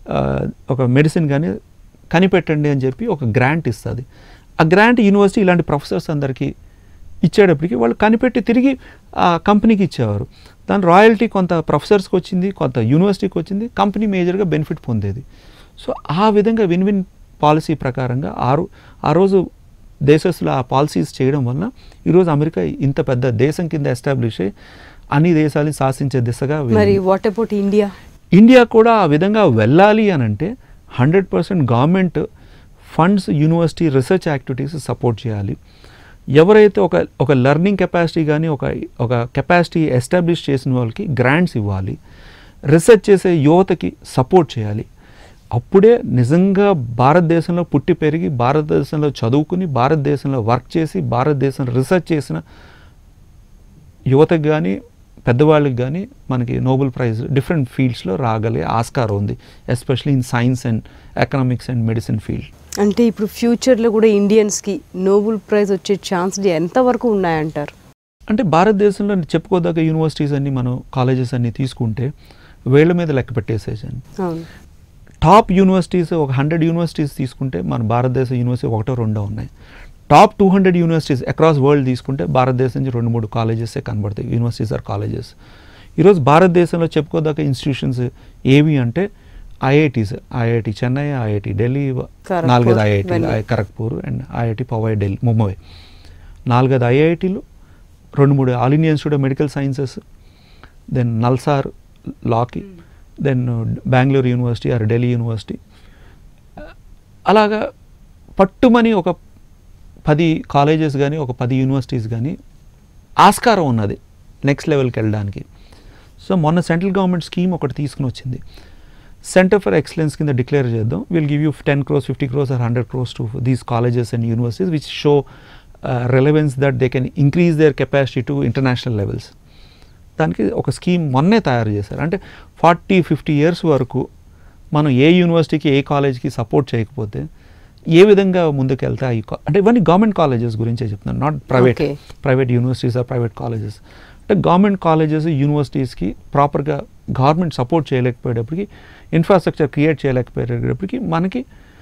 ఒక మెడిసిన్ కానీ కనిపెట్టండి అని చెప్పి ఒక గ్రాంట్ ఇస్తుంది ఆ గ్రాంట్ యూనివర్సిటీ ఇలాంటి ప్రొఫెసర్స్ అందరికీ ఇచ్చేటప్పటికి వాళ్ళు కనిపెట్టి తిరిగి ఆ కంపెనీకి ఇచ్చేవారు దాని రాయల్టీ కొంత ప్రొఫెసర్స్కి వచ్చింది కొంత యూనివర్సిటీకి వచ్చింది కంపెనీ మేజర్గా బెనిఫిట్ పొందేది సో ఆ విధంగా విన్ విన్ పాలసీ ప్రకారంగా ఆ రో ఆ రోజు దేశస్లో ఆ పాలసీస్ చేయడం వలన ఈరోజు అమెరికా ఇంత పెద్ద దేశం కింద ఎస్టాబ్లిష్ అయ్యి అన్ని దేశాలని శాసించే దిశగా మరి వెళ్ళింది. వాట్ అబౌట్ ఇండియా ఇండియా కూడా ఆ విధంగా వెళ్ళాలి అని అంటే hundred percent government funds university research activities support చేయాలి ఎవరైతే ఒక ఒక లెర్నింగ్ కెపాసిటీ కానీ ఒక ఒక కెపాసిటీ ఎస్టాబ్లిష్ చేసిన వాళ్ళకి గ్రాంట్స్ ఇవ్వాలి రీసెర్చ్ చేసే యువతకి సపోర్ట్ చేయాలి అప్పుడే నిజంగా భారతదేశంలో పుట్టి పెరిగి భారతదేశంలో చదువుకుని భారతదేశంలో వర్క్ చేసి భారతదేశంలో రీసెర్చ్ చేసిన యువతకు కానీ పెద్దవాళ్ళకి కానీ మనకి నోబెల్ ప్రైజ్ డిఫరెంట్ ఫీల్డ్స్లో రాగలిగే ఆస్కారం ఉంది especially in science and economics and medicine field అంటే ఇప్పుడు ఫ్యూచర్లో కూడా ఇండియన్స్కి నోబెల్ ప్రైజ్ వచ్చే ఛాన్స్ ఎంతవరకు ఉన్నాయంటారు అంటే భారతదేశంలో చెప్పుకోదగ్గ యూనివర్సిటీస్ అన్ని మనం కాలేజెస్ అన్ని తీసుకుంటే వేళ్ళ మీద లెక్క పెట్టేసేసాను అవును టాప్ యూనివర్సిటీస్ ఒక హండ్రెడ్ యూనివర్సిటీస్ తీసుకుంటే మన భారతదేశ యూనివర్సిటీ ఒకటో రెండో ఉన్నాయి top two hundred universities across world తీసుకుంటే భారతదేశం నుంచి రెండు మూడు కాలేజెసే కనబడతాయి యూనివర్సిటీస్ ఆర్ కాలేజెస్ ఈరోజు భారతదేశంలో చెప్పుకోదగ్గ ఇన్స్టిట్యూషన్స్ ఏవి అంటే IITs IIT Chennai IIT Delhi Kharagpur, నాలుగైదు ఐఐటి ఇవన్నీ. ఖరగ్పూర్ అండ్ ఐఐటి పవై ఢిల్లీ ముంబై నాలుగైదు ఐఐటీలు రెండు మూడు All India Institute of Medical Sciences then NALSAR లాకి then Bengaluru university or Delhi university అలాగా పట్టుమని ఒక పది కాలేజెస్ కానీ ఒక పది యూనివర్సిటీస్ కానీ ఆస్కారం ఉన్నది నెక్స్ట్ లెవెల్కి వెళ్ళడానికి సో మొన్న సెంట్రల్ గవర్నమెంట్ స్కీమ్ ఒకటి తీసుకుని వచ్చింది సెంటర్ ఫర్ ఎక్సలెన్స్ కింద డిక్లేర్ చేద్దాం will give you ten crores fifty crores or hundred crores to these colleges and universities which show relevance that they can increase their capacity to international levels దానికి ఒక scheme మొన్నే తయారు చేశారు అంటే ఫార్టీ ఫిఫ్టీ ఇయర్స్ వరకు మనం ఏ యూనివర్సిటీకి ఏ కాలేజ్కి సపోర్ట్ చేయకపోతే ఏ విధంగా ముందుకు వెళ్తే ఈ కా- అంటే ఇవన్నీ గవర్నమెంట్ కాలేజెస్ గురించే చెప్తున్నాను not private Okay. Private universities or private colleges అంటే గవర్నమెంట్ కాలేజెస్ యూనివర్సిటీస్కి ప్రాపర్గా గవర్నమెంట్ సపోర్ట్ చేయలేకపోయేటప్పటికి ఇన్ఫ్రాస్ట్రక్చర్ క్రియేట్ చేయలేకపోయేటప్పటికి మనకి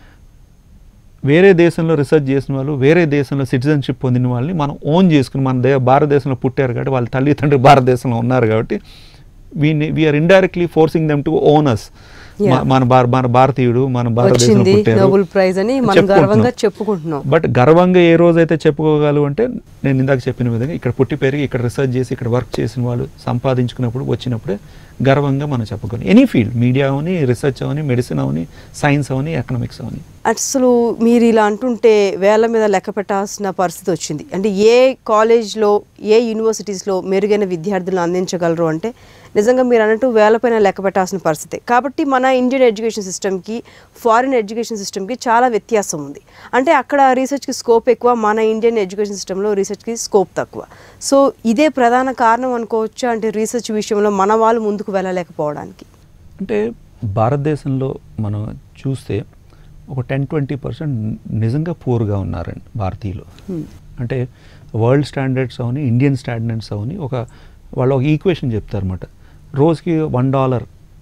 వేరే దేశంలో రీసెర్చ్ చేసిన వాళ్ళు వేరే దేశంలో సిటిజన్షిప్ పొందిన వాళ్ళని మనం ఓన్ చేసుకుని మన దే భారతదేశంలో పుట్టారు కాబట్టి వాళ్ళ తల్లిదండ్రులు భారతదేశంలో ఉన్నారు కాబట్టి we we're indirectly forcing them to owners Yeah. మన భార- మన భారతీయుడు మన భారతదేశంలో వచ్చింది పుట్టారు నోబెల్ ప్రైజ్ అని మనం చెప్పుకుంటున్నాం. గర్వంగా చెప్పుకుంటున్నాం బట్ గర్వంగా ఏ రోజైతే చెప్పుకోగలవు అంటే నేను ఇందాక చెప్పిన విధంగా ఇక్కడ పుట్టి పెరిగి ఇక్కడ రీసెర్చ్ చేసి ఇక్కడ వర్క్ చేసిన వాళ్ళు సంపాదించుకున్నప్పుడు వచ్చినప్పుడే గర్వంగా మనం చెప్పుకోవాలి ఎనీ ఫీల్డ్ మీడియా అవని రీసెర్చ్ అవని మెడిసిన్ అవని సైన్స్ అవని ఎకనామిక్స్ అవని అసలు మీరు ఇలా అంటుంటే వేల మీద లెక్క పెట్టాల్సిన పరిస్థితి వచ్చింది అంటే ఏ కాలేజ్లో ఏ యూనివర్సిటీస్లో మెరుగైన విద్యార్థులను అందించగలరు అంటే నిజంగా మీరు అన్నట్టు వేలపైన లెక్క పెట్టాల్సిన పరిస్థితి కాబట్టి మన ఇండియన్ ఎడ్యుకేషన్ సిస్టమ్కి ఫారిన్ ఎడ్యుకేషన్ సిస్టమ్కి చాలా వ్యత్యాసం ఉంది అంటే అక్కడ రీసెర్చ్కి స్కోప్ ఎక్కువ మన ఇండియన్ ఎడ్యుకేషన్ సిస్టంలో రీసెర్చ్కి స్కోప్ తక్కువ సో ఇదే ప్రధాన కారణం అనుకోవచ్చు అంటే రీసెర్చ్ విషయంలో మన వాళ్ళు ముందుకు వెళ్ళలేకపోవడానికి అంటే భారతదేశంలో మనం చూస్తే ఒక టెన్ ట్వంటీ పర్సెంట్ నిజంగా పూర్గా ఉన్నారండి భారతీయులు అంటే వరల్డ్ స్టాండర్డ్స్ అవని ఇండియన్ స్టాండర్డ్స్ అవని ఒక వాళ్ళు ఒక ఈక్వేషన్ చెప్తారన్నమాట రోజుకి వన్ డాలర్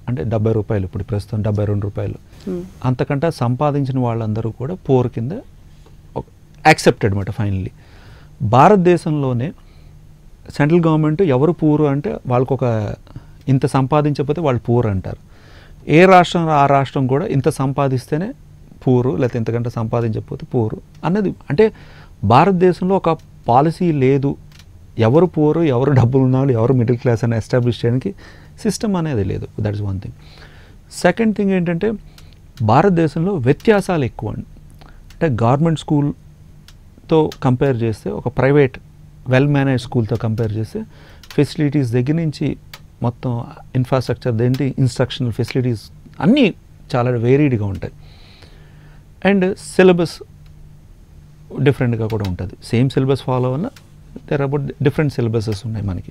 అంటే డెబ్బై రూపాయలు ఇప్పుడు ప్రస్తుతం డెబ్బై రెండు రూపాయలు అంతకంటే సంపాదించిన వాళ్ళందరూ కూడా పోర్ కింద యాక్సెప్టెడ్ అనమాట ఫైనల్లీ భారతదేశంలోనే సెంట్రల్ గవర్నమెంట్ ఎవరు పూరు అంటే వాళ్ళకు ఒక ఇంత సంపాదించకపోతే వాళ్ళు పూర్ అంటారు ఏ రాష్ట్రం ఆ రాష్ట్రం కూడా ఇంత సంపాదిస్తేనే పూరు లేకపోతే ఇంతకంటే సంపాదించకపోతే పూరు అన్నది అంటే భారతదేశంలో ఒక పాలసీ లేదు ఎవరు పూరు ఎవరు డబ్బులు ఉన్నాళ్ళు ఎవరు మిడిల్ క్లాస్ అని ఎస్టాబ్లిష్ చేయడానికి సిస్టమ్ అనేది లేదు that is one thing second thing ఏంటంటే భారతదేశంలో వ్యత్యాసాలు ఎక్కువ అండి అంటే గవర్నమెంట్ స్కూల్తో కంపేర్ చేస్తే ఒక ప్రైవేట్ వెల్ మేనేజ్ స్కూల్తో కంపేర్ చేస్తే ఫెసిలిటీస్ దగ్గర నుంచి మొత్తం ఇన్ఫ్రాస్ట్రక్చర్ దేంటి ఇన్స్ట్రక్షనల్ ఫెసిలిటీస్ అన్నీ చాలా వేరీడ్గా ఉంటాయి అండ్ సిలబస్ డిఫరెంట్గా కూడా ఉంటుంది సేమ్ సిలబస్ ఫాలో అన్న దేర్ అబౌట్ డిఫరెంట్ సిలబసెస్ ఉన్నాయి మనకి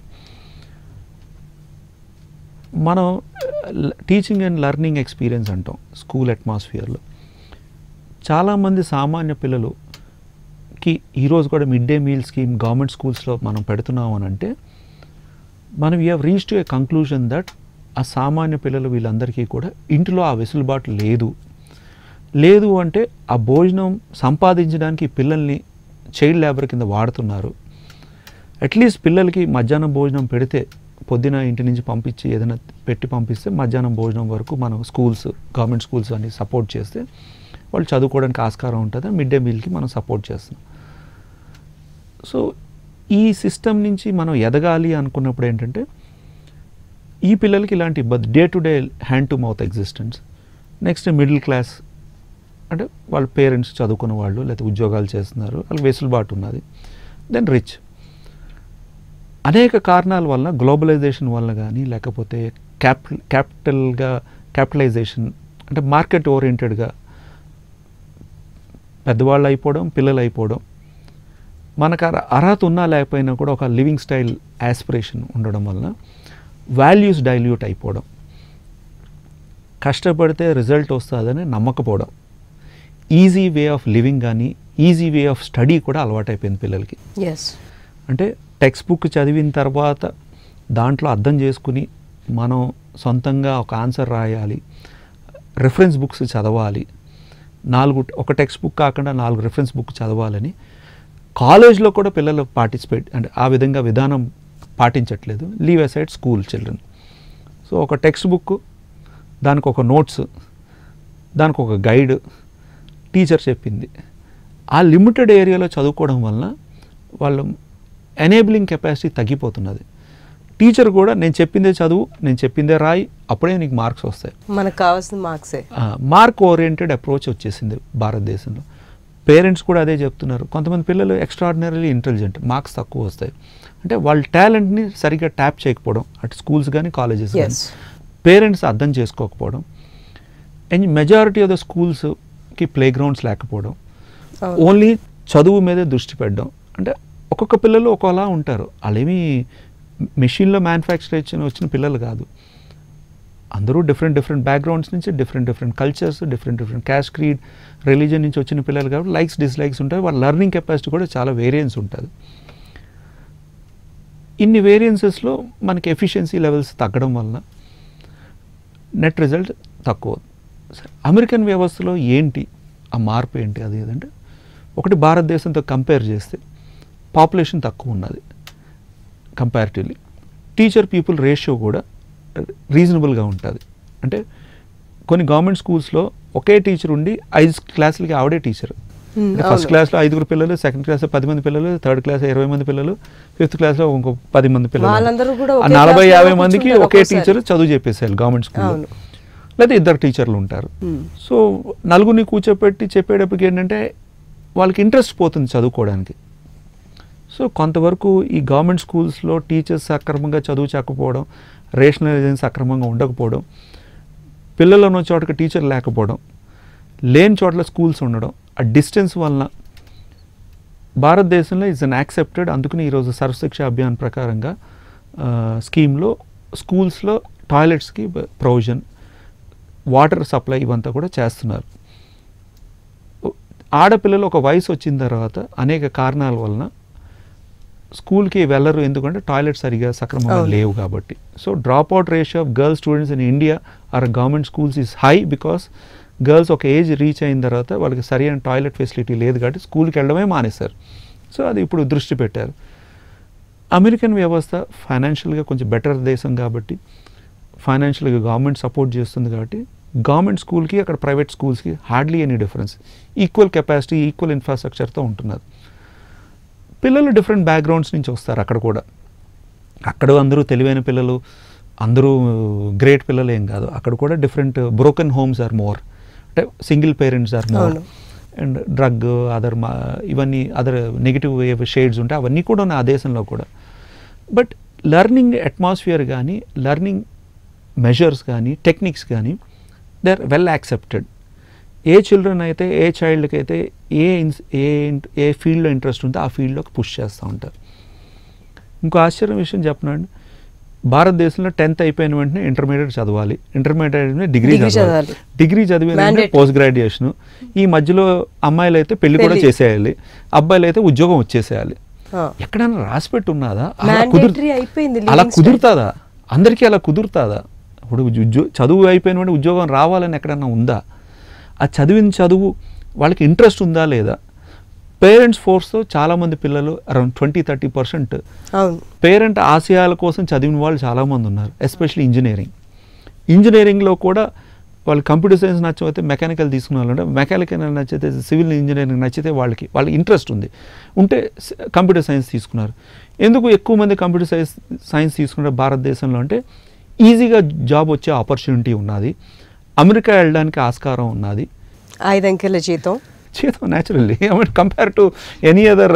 మనం టీచింగ్ అండ్ లెర్నింగ్ ఎక్స్పీరియన్స్ అంటాం స్కూల్ అట్మాస్ఫియర్లో చాలామంది సామాన్య పిల్లలుకి ఈరోజు కూడా mid day meal scheme government స్కూల్స్లో మనం పెడుతున్నాం అని అంటే మనం you have reach to a conclusion that ఆ సామాన్య పిల్లలు వీళ్ళందరికీ కూడా ఇంటిలో ఆ వెసులుబాటు లేదు లేదు అంటే ఆ భోజనం సంపాదించడానికి ఈ పిల్లల్ని చైల్డ్ లేబర్ కింద వాడుతున్నారు అట్లీస్ట్ పిల్లలకి మధ్యాహ్నం భోజనం పెడితే పొద్దున ఇంటి నుంచి పంపించి ఏదైనా పెట్టి పంపిస్తే మధ్యాహ్నం భోజనం వరకు మనం స్కూల్స్ గవర్నమెంట్ స్కూల్స్ అన్ని సపోర్ట్ చేస్తే వాళ్ళు చదువుకోవడానికి ఆస్కారం ఉంటుంది మిడ్ డే మీల్కి మనం సపోర్ట్ చేస్తున్నాం సో ఈ సిస్టమ్ నుంచి మనం ఎదగాలి అనుకున్నప్పుడు ఏంటంటే ఈ పిల్లలకి ఇలాంటి ఇబ్బంది day to day hand to mouth existence next middle class అంటే వాళ్ళ పేరెంట్స్ చదువుకున్న వాళ్ళు లేకపోతే ఉద్యోగాలు చేస్తున్నారు వాళ్ళకి వెసులుబాటు ఉన్నది దెన్ రిచ్ అనేక కారణాల వలన గ్లోబలైజేషన్ వల్ల కానీ లేకపోతే క్యాపిటల్ క్యాపిటల్గా క్యాపిటలైజేషన్ అంటే మార్కెట్ ఓరియంటెడ్గా పెద్దవాళ్ళు అయిపోవడం పిల్లలు అయిపోవడం మనకు అర- అర్హత ఉన్నా లేకపోయినా కూడా ఒక లివింగ్ స్టైల్ యాస్పిరేషన్ ఉండడం వలన వాల్యూస్ డైల్యూట్ అయిపోవడం కష్టపడితే రిజల్ట్ వస్తుందని నమ్మకపోవడం ఈజీ వే ఆఫ్ లివింగ్ కానీ ఈజీ వే ఆఫ్ స్టడీ కూడా అలవాటైపోయింది పిల్లలకి ఎస్ అంటే టెక్స్ట్ బుక్ చదివిన తర్వాత దాంట్లో అర్థం చేసుకుని మనం సొంతంగా ఒక ఆన్సర్ రాయాలి రిఫరెన్స్ బుక్స్ చదవాలి నాలుగు ఒక టెక్స్ట్ బుక్ కాకుండా నాలుగు రిఫరెన్స్ బుక్ చదవాలని కాలేజ్లో కూడా పిల్లలు పార్టిసిపేట్ అంటే ఆ విధంగా విధానం పాటించట్లేదు leave aside school children so ఒక టెక్స్ట్ బుక్ దానికి ఒక నోట్స్ దానికి ఒక గైడ్ టీచర్ చెప్పింది ఆ లిమిటెడ్ ఏరియాలో చదువుకోవడం వలన వాళ్ళ ఎనేబులింగ్ కెపాసిటీ తగ్గిపోతున్నది టీచర్ కూడా నేను చెప్పిందే చదువు నేను చెప్పిందే రాయి అప్పుడే నీకు మార్క్స్ వస్తాయి మనకు కావాల్సిన మార్క్సే మార్క్ ఓరియంటెడ్ అప్రోచ్ వచ్చేసింది భారతదేశంలో పేరెంట్స్ కూడా అదే చెప్తున్నారు కొంతమంది పిల్లలు ఎక్స్ట్రాడినరీలీ ఇంటెలిజెంట్ మార్క్స్ తక్కువ వస్తాయి అంటే వాళ్ళ టాలెంట్ని సరిగ్గా ట్యాప్ చేయకపోవడం అటు స్కూల్స్ కానీ కాలేజెస్ కానీ ఎస్ పేరెంట్స్ అర్థం చేసుకోకపోవడం అండ్ మెజారిటీ ఆఫ్ ద స్కూల్స్కి ప్లే గ్రౌండ్స్ లేకపోవడం ఓన్లీ చదువు మీదే దృష్టి పెట్టడం అంటే ఒక్కొక్క పిల్లలు ఒకలా ఉంటారు వాళ్ళేమీ మెషిన్లో మ్యానుఫ్యాక్చర్ వచ్చిన పిల్లలు కాదు అందరూ డిఫరెంట్ డిఫరెంట్ బ్యాక్గ్రౌండ్స్ నుంచి different different cultures different different caste creed religion నుంచి వచ్చిన పిల్లలు కాబట్టి లైక్స్ డిస్లైక్స్ ఉంటాయి వాళ్ళ లెర్నింగ్ కెపాసిటీ కూడా చాలా వేరియన్స్ ఉంటుంది ఇన్ని వేరియన్సెస్లో మనకి ఎఫిషియన్సీ లెవెల్స్ తగ్గడం వలన నెట్ రిజల్ట్ తక్కువ సరే, అమెరికన్ వ్యవస్థలో ఏంటి ఆ మార్పు ఏంటి అది ఏదంటే ఒకటి భారతదేశంతో కంపేర్ చేస్తే పాపులేషన్ తక్కువ ఉన్నది కంపారిటివ్లీ టీచర్ పీపుల్ రేషియో కూడా రీజనబుల్గా ఉంటుంది అంటే కొన్ని గవర్నమెంట్ స్కూల్స్లో ఒకే టీచర్ ఉండి ఐదు క్లాసులకి ఆవిడే టీచర్ Hmm, ఫస్ట్ అవును. క్లాస్లో ఐదుగురు పిల్లలు సెకండ్ క్లాస్లో పది మంది పిల్లలు థర్డ్ క్లాస్ ఇరవై మంది పిల్లలు ఫిఫ్త్ క్లాస్లో ఇంకో పది మంది పిల్లలు వాళ్ళందరూ కూడా ఆ ఒకే నలభై క్లాస్లో యాభై మందికి కూర్చుంటారు ఒకే ఒక్కోసారి. టీచర్ చదువు చెప్పేసారు గవర్నమెంట్ స్కూల్ అవును. లేదా ఇద్దరు టీచర్లు ఉంటారు Hmm. సో నలుగురిని కూర్చోపెట్టి చెప్పేటప్పటికి ఏంటంటే వాళ్ళకి ఇంట్రెస్ట్ పోతుంది చదువుకోవడానికి సో కొంతవరకు ఈ గవర్నమెంట్ స్కూల్స్లో టీచర్స్ సక్రమంగా చదువు చెప్పకపోవడం రేషనలైజేషన్ సక్రమంగా ఉండకపోవడం పిల్లలు ఉన్న చోటకి టీచర్ లేకపోవడం లేని చోట్ల స్కూల్స్ ఉండడం ఆ డిస్టెన్స్ వలన భారతదేశంలో ఇస్ అన్ యాక్సెప్టెడ్ అందుకని ఈరోజు సర్వశిక్ష అభియాన్ ప్రకారంగా ఆ, స్కీమ్లో స్కూల్స్లో టాయిలెట్స్కి ప్రొవిజన్ వాటర్ సప్లై ఇవంతా కూడా చేస్తున్నారు ఆడపిల్లలు ఒక వయసు వచ్చిన తర్వాత అనేక కారణాల వలన స్కూల్కి వెళ్ళరు ఎందుకంటే టాయిలెట్ సరిగా సక్రమంగా అవును. లేవు కాబట్టి so drop out ratio of girls students in India or government schools is high because girls ఒక ఏజ్ రీచ్ అయిన తర్వాత వాళ్ళకి సరైన టాయిలెట్ ఫెసిలిటీ లేదు కాబట్టి స్కూల్కి వెళ్ళడమే మానేశారు సో అది ఇప్పుడు దృష్టి పెట్టారు అమెరికన్ వ్యవస్థ ఫైనాన్షియల్గా కొంచెం బెటర్ దేశం కాబట్టి ఫైనాన్షియల్గా గవర్నమెంట్ సపోర్ట్ చేస్తుంది కాబట్టి గవర్నమెంట్ స్కూల్కి అక్కడ ప్రైవేట్ స్కూల్స్కి hardly any difference equal capacity equal ఇన్ఫ్రాస్ట్రక్చర్తో ఉంటున్నారు పిల్లలు డిఫరెంట్ బ్యాక్గ్రౌండ్స్ నుంచి వస్తారు అక్కడ కూడా అక్కడ అందరూ తెలివైన పిల్లలు అందరూ గ్రేట్ పిల్లలు ఏం కాదు అక్కడ కూడా different broken homes or more అంటే సింగిల్ పేరెంట్స్ ఆర్ మోర్ అవును. అండ్ డ్రగ్ అదర్ ఇవన్నీ అదర్ నెగిటివ్ షేడ్స్ ఉంటాయి అవన్నీ కూడా ఉన్నాయి ఆ దేశంలో కూడా బట్ లెర్నింగ్ అట్మాస్ఫియర్ కానీ లెర్నింగ్ మెజర్స్ కానీ టెక్నిక్స్ కానీ they are well accepted a children అయితే ఏ చైల్డ్కి అయితే ఏ ఇన్స్ ఏ ఇంట్- ఏ ఫీల్డ్లో ఇంట్రెస్ట్ ఉందో ఆ ఫీల్డ్లోకి పుష్ చేస్తూ ఉంటారు ఇంకో ఆశ్చర్యం విషయం చెప్పనండి భారతదేశంలో టెన్త్ అయిపోయిన వెంటనే ఇంటర్మీడియట్ చదవాలి ఇంటర్మీడియట్ డిగ్రీ Degree చదవాలి చదవాలి. డిగ్రీ చదివిన Mandate. పోస్ట్ గ్రాడ్యుయేషన్ ఈ మధ్యలో అమ్మాయిలు అయితే పెళ్లి కూడా పెళ్లి. చేసేయాలి అబ్బాయిలు అయితే ఉద్యోగం వచ్చేసేయాలి ఆ. ఎక్కడైనా రాసి పెట్టి ఉన్నదా అలా Mandatory కుదురు- అయిపోయింది అలా living style. కుదురుతుందా అందరికీ అలా కుదురుతుందా ఇప్పుడు ఉద్యో చదువు అయిపోయిన వెంటనే ఉద్యోగం రావాలని ఎక్కడన్నా ఉందా ఆ చదివిన చదువు వాళ్ళకి ఇంట్రెస్ట్ ఉందా లేదా పేరెంట్స్ ఫోర్స్తో చాలామంది పిల్లలు అరౌండ్ ట్వంటీ థర్టీ పర్సెంట్ అవును పేరెంట్ ఆశయాల కోసం చదివిన వాళ్ళు చాలామంది ఉన్నారు ఎస్పెషల్లీ ఇంజనీరింగ్ ఇంజనీరింగ్లో కూడా వాళ్ళు కంప్యూటర్ సైన్స్ నచ్చకపోతే మెకానికల్ తీసుకున్న వాళ్ళు ఉంటారు మెకానికల్ నచ్చితే సివిల్ ఇంజనీరింగ్ నచ్చితే వాళ్ళకి వాళ్ళకి ఇంట్రెస్ట్ ఉంది ఉంటే కంప్యూటర్ సైన్స్ తీసుకున్నారు ఎందుకు ఎక్కువ మంది కంప్యూటర్ సైన్స్ సైన్స్ తీసుకున్నారు భారతదేశంలో అంటే ఈజీగా జాబ్ వచ్చే ఆపర్చునిటీ ఉన్నది అమెరికా వెళ్ళడానికి ఆస్కారం ఉన్నది ఐదు అంకెల జీతం జీతం naturally I mean compare to any other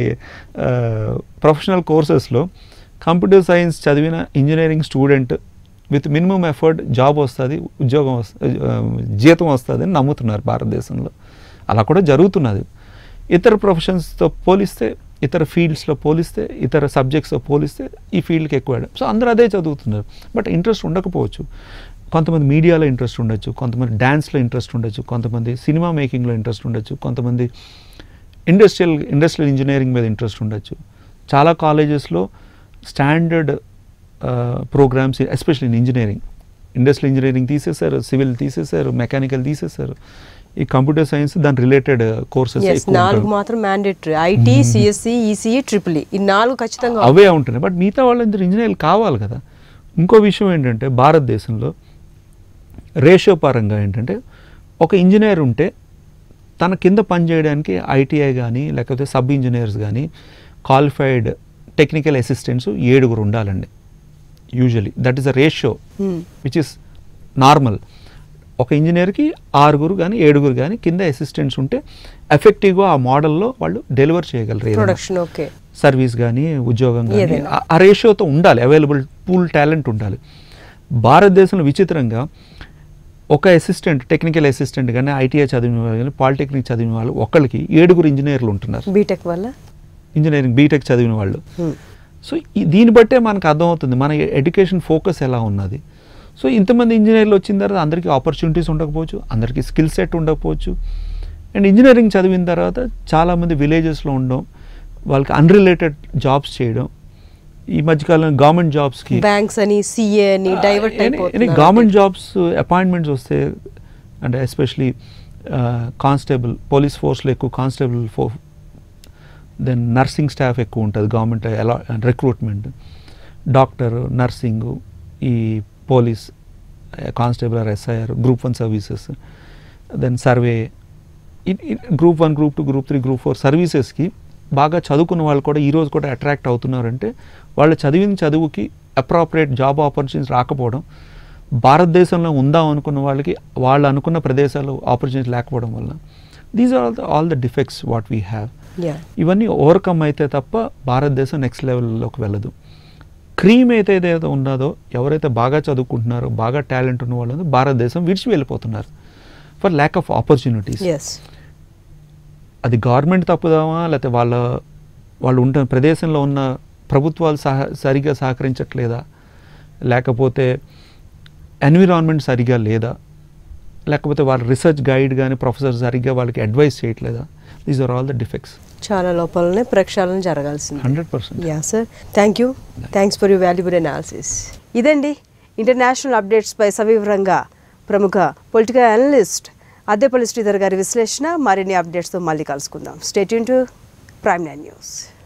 professional కోర్సెస్లో కంప్యూటర్ సైన్స్ చదివిన engineering student with minimum effort job వస్తుంది ఉద్యోగం వస్తుంది జీతం వస్తుంది అని నమ్ముతున్నారు భారతదేశంలో అలా కూడా జరుగుతున్నది ఇతర ప్రొఫెషన్స్తో పోలిస్తే ఇతర ఫీల్డ్స్లో పోలిస్తే ఇతర సబ్జెక్ట్స్తో పోలిస్తే ఈ ఫీల్డ్కి ఎక్కువ సో అందరూ అదే చదువుతున్నారు బట్ ఇంట్రెస్ట్ ఉండకపోవచ్చు కొంతమంది మీడియాలో ఇంట్రెస్ట్ ఉండొచ్చు కొంతమంది డ్యాన్స్లో ఇంట్రెస్ట్ ఉండొచ్చు కొంతమంది సినిమా మేకింగ్లో ఇంట్రెస్ట్ ఉండొచ్చు కొంతమంది ఇండస్ట్రియల్ ఇండస్ట్రియల్ ఇంజనీరింగ్ మీద ఇంట్రెస్ట్ ఉండొచ్చు చాలా కాలేజెస్లో standard programmes especially in engineering industrial engineering తీసేశారు సివిల్ తీసేశారు మెకానికల్ తీసేశారు ఈ కంప్యూటర్ సైన్స్ దాని రిలేటెడ్ కోర్సెస్ ఎస్ నాలుగు మాత్రం mandatory IT CSC ECE triple E నాలుగు ఖచ్చితంగా అవే ఉంటున్నాయి బట్ మిగతా వాళ్ళందరూ ఇంజనీర్లు కావాలి కదా ఇంకో విషయం ఏంటంటే భారతదేశంలో రేషియో పరంగా ఏంటంటే ఒక ఇంజనీర్ ఉంటే తన కింద పనిచేయడానికి ఐటీఐ కానీ లేకపోతే సబ్ ఇంజనీర్స్ కానీ క్వాలిఫైడ్ టెక్నికల్ అసిస్టెంట్స్ ఏడుగురు ఉండాలండి usually that is a ratio Hmm. Which is normal ఒక ఇంజనీర్కి ఆరుగురు కానీ ఏడుగురు కానీ కింద అసిస్టెంట్స్ ఉంటే ఎఫెక్టివ్గా ఆ మోడల్లో వాళ్ళు డెలివర్ చేయగలరు ఏదైనా. ప్రొడక్షన్ ఓకే సర్వీస్ కానీ ఉద్యోగం కానీ ఏదైనా. ఆ- ఆ రేషియోతో ఉండాలి అవైలబుల్ పూల్ టాలెంట్ ఉండాలి భారతదేశంలో విచిత్రంగా ఒక అసిస్టెంట్ టెక్నికల్ అసిస్టెంట్ కానీ ఐటీఐ చదివిన వాళ్ళు కానీ పాలిటెక్నిక్ చదివిన వాళ్ళు ఒకళ్ళకి ఏడుగురు ఇంజనీర్లు ఉంటున్నారు బీటెక్ వల్ల ఇంజనీరింగ్ బీటెక్ చదివిన వాళ్ళు Hmm. సో ఈ- దీన్ని బట్టే మనకు అర్థమవుతుంది మన ఎడ్యుకేషన్ ఫోకస్ ఎలా ఉన్నది సో ఇంతమంది ఇంజనీర్లు వచ్చిన తర్వాత అందరికీ ఆపర్చునిటీస్ ఉండకపోవచ్చు అందరికీ స్కిల్ సెట్ ఉండకపోవచ్చు అండ్ ఇంజనీరింగ్ చదివిన తర్వాత చాలామంది విలేజెస్లో ఉండడం వాళ్ళకి అన్రిలేటెడ్ జాబ్స్ చేయడం ఈ మధ్యకాలంలో గవర్నమెంట్ జాబ్స్కి బ్యాంక్స్ అని సిఏ అని డైవర్ట్ అయిపోతున్నారు గవర్నమెంట్ జాబ్స్ అపాయింట్మెంట్స్ వస్తే అంటే ఎస్పెషలీ కానిస్టేబుల్ పోలీస్ ఫోర్స్లో ఎక్కువ కానిస్టేబుల్ ఫో దెన్ నర్సింగ్ స్టాఫ్ ఎక్కువ ఉంటుంది గవర్నమెంట్ ఎలా రిక్రూట్మెంట్ డాక్టర్ నర్సింగ్ ఈ police constable or SI or group one services then survey group one group two group three group four సర్వీసెస్కి బాగా చదువుకున్న వాళ్ళు కూడా ఈరోజు కూడా అట్రాక్ట్ అవుతున్నారంటే వాళ్ళు చదివిన చదువుకి అప్రాపరియేట్ జాబ్ ఆపర్చునిటీస్ రాకపోవడం భారతదేశంలో ఉందాం అనుకున్న వాళ్ళకి వాళ్ళు అనుకున్న ప్రదేశాలు ఆపర్చునిటీస్ లేకపోవడం వల్ల these are all the all the defects what we have yeah ఇవన్నీ ఓవర్కమ్ అయితే తప్ప భారతదేశం నెక్స్ట్ లెవెల్లోకి వెళ్ళదు క్రీమ్ అయితే ఏదైతే ఉన్నదో ఎవరైతే బాగా చదువుకుంటున్నారో బాగా టాలెంట్ ఉన్న వాళ్ళు భారతదేశం విడిచి వెళ్ళిపోతున్నారు for lack of opportunities yes అది గవర్నమెంట్ తప్పుదామా లేకపోతే వాళ్ళ వాళ్ళు ఉంటున్న ప్రదేశంలో ఉన్న ప్రభుత్వాలు సహ సరిగా సహకరించట్లేదా లేకపోతే ఎన్విరాన్మెంట్ సరిగా లేదా లేకపోతే వాళ్ళ రీసెర్చ్ గైడ్ కానీ ప్రొఫెసర్ సరిగ్గా వాళ్ళకి అడ్వైస్ చేయట్లేదా these are all the defects చాలా లోపలనే ప్రక్షాళన జరగాల్సింది hundred percent yeah sir thank you thanks for you valuable analysis ఇదండి ఇంటర్నేషనల్ అప్డేట్స్పై సవివరంగా ప్రముఖ పొలిటికల్ అనలిస్ట్ అద్దెపల్లి శ్రీధర్ గారి విశ్లేషణ మరిన్ని అప్డేట్స్తో మళ్ళీ కలుసుకుందాం state to Prime Nine news